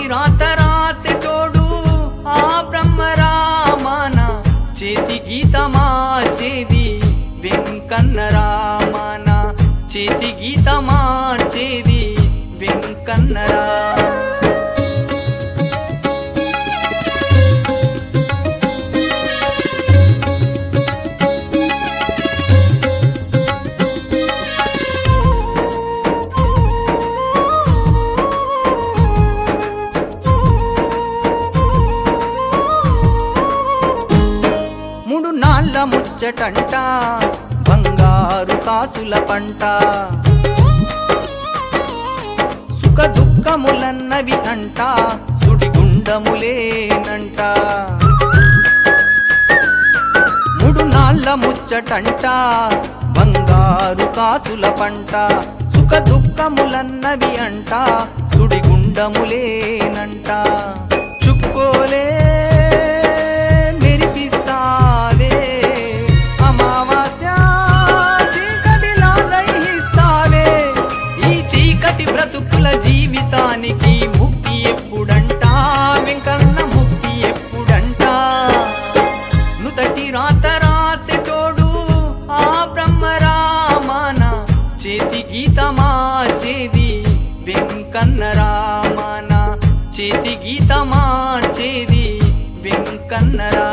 రాత రాసెటోడు ఆ బ్రహ్మరామాన చేతి గీత మార్చేది వెంకన్న రామాన చేతి గీత మార్చేది వెంకన్నరా మూడు నాళ్ళ ముచ్చటంట బంగారు కాసుల పంట సుఖ దుఃఖములన్నవి అంట సుడిగుండములేనంట మూడు నాళ్ళ ముచ్చటంట బంగారు కాసుల పంట సుఖ దుఃఖములన్నవి అంట సుడిగుండములేనంట చుక్కోలే మెరిపిస్తావే అమావాస్య చీకటిలా దహిస్తావే ఈ చీకటి బ్రతుకుల జీవితానికి ముక్తి ఎప్పుడంట వెంకన్న ముక్తి ఎప్పుడంట నుతటి రాత రాసెటోడు ఆ బ్రహ్మరామాన చేతి గీత మార్చేది వెంకన్న రామాన చేతి గీత మార్చేది వెంకన్నరా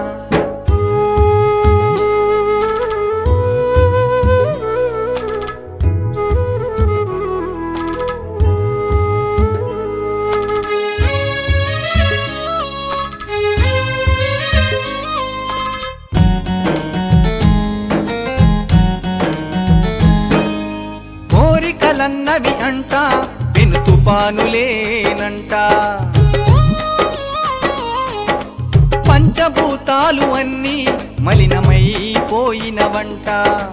కోరికలన్నవి అంట పెను తుపానులేనంట పంచభూతాలు అన్నీ మలినమైపోయినవంట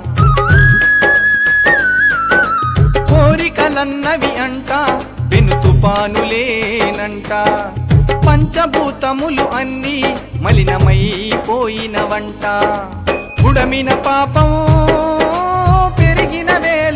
కోరికలన్నవి అంట పెను తుపానులేనంట పంచభూతములు అన్నీ మలినమైపోయినవంట ఉడమిన పాపం పెరిగిన వేళ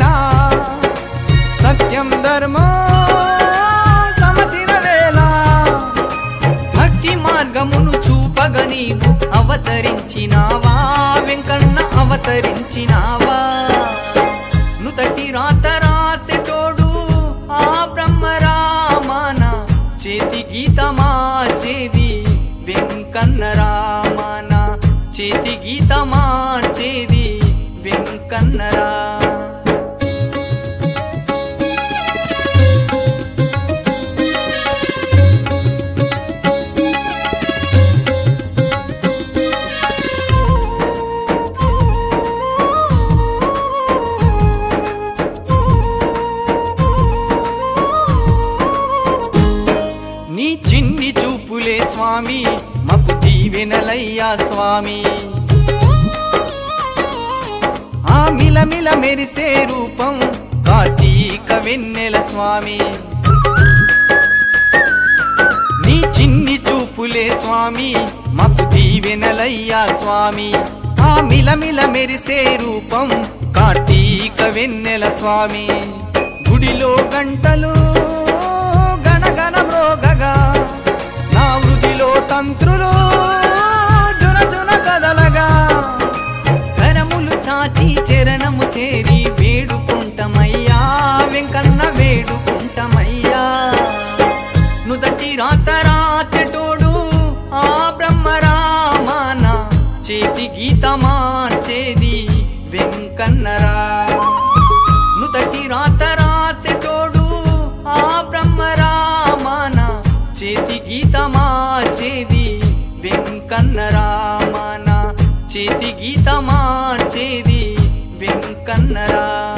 సత్యం ధర్మం సమచిన వేళ భక్తి మార్గమును చూపగ నీవు అవతరించినావా వెంకన్న అవతరించినావా నుతటి రాత రాసెటోడు ఆ బ్రహ్మరామాన చేతి గీత మార్చేది వెంకన్న రామాన చేతి గీత మార్చేది వెంకన్నరా నీ చిన్ని చూపులే స్వామి మకు దీవెనలయ్యా స్వామి ఆ మిలమిల మెరిసే రూపం కార్తీక వెన్నెల స్వామి నీ చిన్ని చూపులే స్వామి మకు దీవెనలయ్యా స్వామి ఆ మిలమిల మెరిసే రూపం కార్తీక వెన్నెల స్వామి గుడిలో గంటలు గణగణ మ్రోగగా నా వృదిలో తంత్రులు జున జున కదలగా కరములు చాచి చరణము చేరి వేడుకుంటమయ్యా వెంకన్న వేడుకుంటమయ్యా నుదటి రాత రాచెటోడు ఆ బ్రహ్మరామాన చేతి గీత మార్చేది వెంకన్నరా నుదటి రాత రాసెటోడు ఆ బ్రహ్మరామాన చేతి గీత మార్చేది వెంకన్నరామాన చేతి గీత మార్చేది వెంకన్నరా